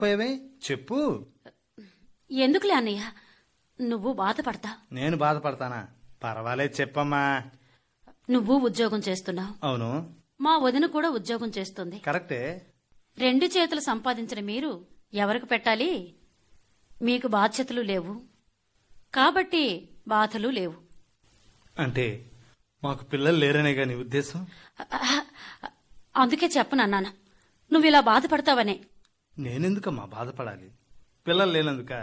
పోయావే చెప్పు ఎందుకులే అన్నయ్య నువ్వు బాధపడతా నేను బాధపడతానా పర్వాలేదు చెప్పమ్మా నువ్వు ఉద్యోగం చేస్తున్నావు అవును మా వదిన కూడా ఉద్యోగం చేస్తుంది కరెక్టే రెండు చేతులు సంపాదించిన మీరు ఎవరికి పెట్టాలి మీకు బాధ్యతలు లేవు కాబట్టి బాధలు లేవు అంటే మాకు పిల్లలు లేరనే నీ ఉద్దేశం అందుకే చెప్పనన్నాను నువ్వు ఇలా బాధపడతావనే నేనెందుకమ్మా బాధపడాలి పిల్లలు లేనందుక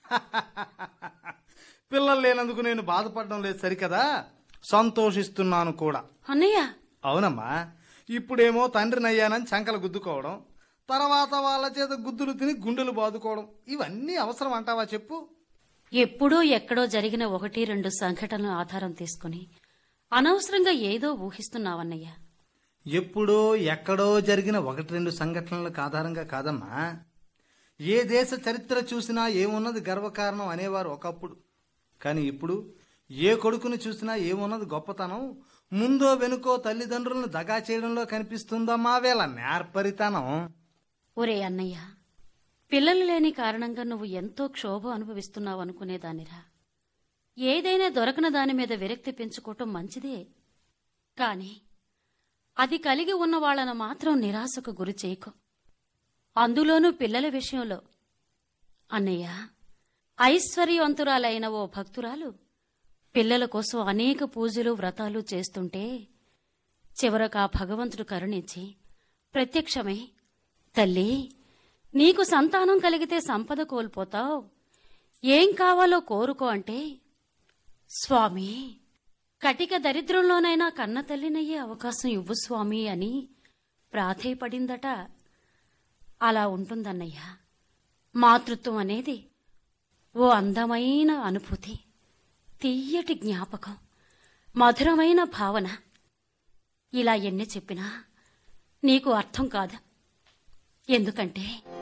పిల్లలు లేనందుకు నేను బాధపడడం లేదు సరికదా సంతోషిస్తున్నాను కూడా అన్నయ్య అవునమ్మా ఇప్పుడేమో తండ్రినయ్యానని చంకలు గుద్దుకోవడం తర్వాత వాళ్ళ చేత గుద్దులు తిని గుండెలు బాదుకోవడం ఇవన్నీ అవసరం అంటావా చెప్పు ఎప్పుడో ఎక్కడో జరిగిన ఒకటి రెండు సంఘటనలు ఆధారం తీసుకుని అనవసరంగా ఏదో ఊహిస్తున్నావన్నయ్య ఎప్పుడో ఎక్కడో జరిగిన ఒకటి రెండు సంఘటనలకు ఆధారంగా కాదమ్మా ఏ దేశ చరిత్ర చూసినా ఏమున్నది గర్వకారణం అనేవారు ఒకప్పుడు కానీ ఇప్పుడు ఏ కొడుకుని చూసినా ఏమున్నది గొప్పతనం ముందో వెనుకో తల్లిదండ్రులను దగా చేయడంలో కనిపిస్తుందమ్మా వేళ నేర్పరితనం ఒరే అన్నయ్య పిల్లలు లేని కారణంగా నువ్వు ఎంతో క్షోభ అనుభవిస్తున్నావు అనుకునేదానిరా ఏదైనా దొరకని దాని మీద విరక్తి పెంచుకోవటం మంచిదే కాని అది కలిగి ఉన్న వాళ్ళను మాత్రం నిరాశకు గురి చేయకు అందులోనూ పిల్లల విషయంలో అన్నయ్య ఐశ్వర్యవంతురాలైన ఓ భక్తురాలు పిల్లల కోసం అనేక పూజలు వ్రతాలు చేస్తుంటే చివరకు ఆ భగవంతుడు కరుణించి ప్రత్యక్షమై తల్లి నీకు సంతానం కలిగితే సంపద కోల్పోతావు ఏం కావాలో కోరుకో అంటే స్వామి కటిక దరిద్రంలోనైనా కన్న తల్లినయ్యే అవకాశం ఇవ్వు స్వామి అని ప్రాధేయపడిందట అలా ఉంటుందన్నయ్య మాతృత్వం అనేది ఓ అందమైన అనుభూతి తీయటి జ్ఞాపకం మధురమైన భావన ఇలా ఎన్ని చెప్పినా నీకు అర్థం కాదు ఎందుకంటే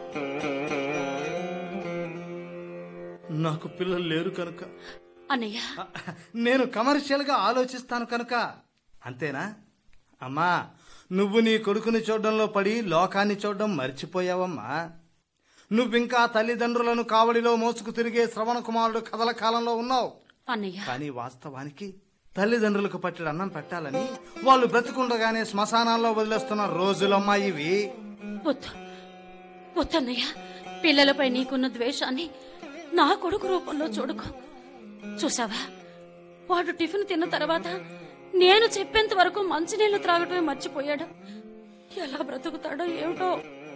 నాకు పిల్లలు లేరు కనుక అన్నయ్య నేను కమర్షియల్ గా ఆలోచిస్తాను కనుక అంతేనా అమ్మా నువ్వు నీ కొడుకుని చూడడంలో పడి లోకాన్ని చూడడం మర్చిపోయావమ్మా నువ్వింకా తల్లిదండ్రులను కావడిలో మోసుకు తిరిగే శ్రవణ కుమారుడు కథల కాలంలో ఉన్నావు అన్నయ్య కానీ వాస్తవానికి తల్లిదండ్రులకు పట్టెడు అన్నం పెట్టాలని వాళ్ళు బ్రతికుండగానే శ్మశానాల్లో వదిలేస్తున్న రోజులమ్మా ఇవి వద్దు వద్దన్నయ్య పిల్లలపై నీకున్న ద్వేషాన్ని నా కొడుకు రూపంలో చూడుకో చూసావా వాడు టిఫిన్ తిన్న తర్వాత నేను చెప్పేంత వరకు మంచినీళ్లు త్రాగటమే మర్చిపోయాడు ఎలా బ్రతుకుతాడో ఏమిటో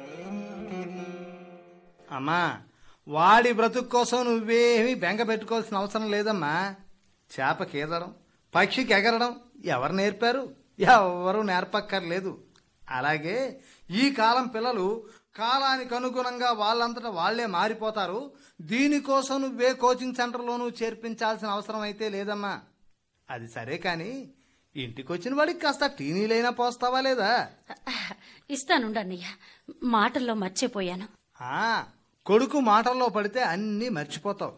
అమ్మా వాడి బ్రతుకు కోసం నువ్వేమీ బెంగ పెట్టుకోవాల్సిన అవసరం లేదమ్మా చేపకి ఈదడం పక్షికి ఎగరడం ఎవరు నేర్పారు ఎవరు నేర్పక్కర్లేదు అలాగే ఈ కాలం పిల్లలు కాలానికి అనుగుణంగా వాళ్ళంతటా వాళ్లే మారిపోతారు దీనికోసం నువ్వే కోచింగ్ సెంటర్లోనూ చేర్పించాల్సిన అవసరం అయితే లేదమ్మా అది సరే కాని ఇంటికొచ్చిన వాడికి కాస్త టీనీలైనా పోస్తావా లేదా ఇస్తానుండు అన్నయ్య మాటల్లో మర్చిపోయాను ఆ కొడుకు మాటల్లో పడితే అన్నీ మర్చిపోతావు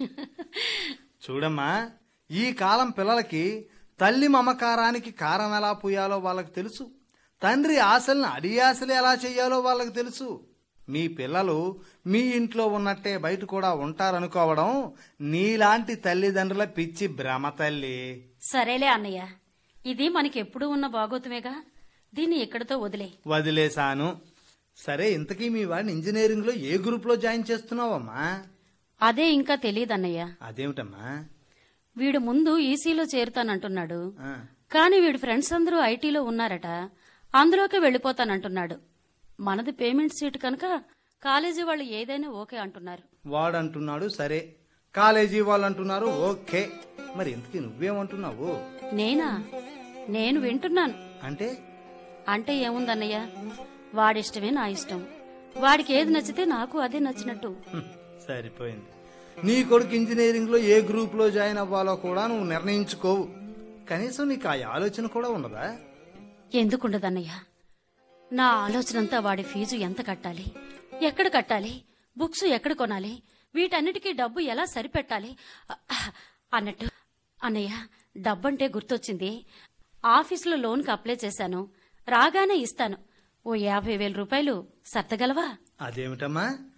చూడమ్మా ఈ కాలం పిల్లలకి తల్లి మమకారానికి కారం ఎలా పూయాలో వాళ్ళకి తెలుసు తండ్రి ఆశల్ని అడియాసలు ఎలా చెయ్యాలో వాళ్ళకి తెలుసు మీ పిల్లలు మీ ఇంట్లో ఉన్నట్టే బయట కూడా ఉంటారనుకోవడం నీలాంటి తల్లిదండ్రుల పిచ్చి భ్రమ తల్లి సరేలే అన్నయ్య ఇది మనకెప్పుడూ ఉన్న బాగోతుమేగా దీన్ని ఇక్కడితో వదిలే వదిలేశాను సరే ఇంతకీ మీ వాడిని ఇంజనీరింగ్ లో ఏ గ్రూప్ లో జాయిన్ చేస్తున్నావమ్మా అదే ఇంకా తెలియదన్నయ్య అదేమిటమ్మా వీడు ముందు ఈసీలో చేరుతానంటున్నాడు ఆ. కానీ వీడి ఫ్రెండ్స్ అందరూ ఐటీలో ఉన్నారట అందులోకి వెళ్ళిపోతానంటున్నాడు మనది పేమెంట్ సీట్ కనుక కాలేజీ వాళ్ళు ఏదైనా ఓకే అంటున్నారు వాడంటున్నాడు సరే కాలేజీ వాళ్ళు అంటున్నారు ఓకే మరి ఇంతకీ నువ్వేమంటున్నావు నేనా నేను వింటున్నాను అంటే అంటే ఏముందన్నయ్య వాడిష్టమే నా ఇష్టం వాడికి ఏది నచ్చితే నాకు అదే నచ్చినట్టు హ్మ్, సరిపోయింది నీ కొడుకు ఇంజనీరింగ్ లో ఏ గ్రూప్ లో జాయిన్ అవ్వాలో కూడా నువ్వు నిర్ణయించుకోవు కనీసం నీకు ఆ ఆలోచన కూడా ఉండదా ఎందుకుండదన్నయ్య నా ఆలోచనంతా వాడి ఫీజు ఎంత కట్టాలి ఎక్కడ కట్టాలి బుక్స్ ఎక్కడ కొనాలి వీటన్నిటికీ డబ్బు ఎలా సరిపెట్టాలి అ- అన్నట్టు అన్నయ్య డబ్బంటే గుర్తొచ్చింది ఆఫీసులో లోన్కి అప్లై చేశాను రాగానే ఇస్తాను ఓ యాభై వేల రూపాయలు సర్దగలవా అదేమిటమ్మా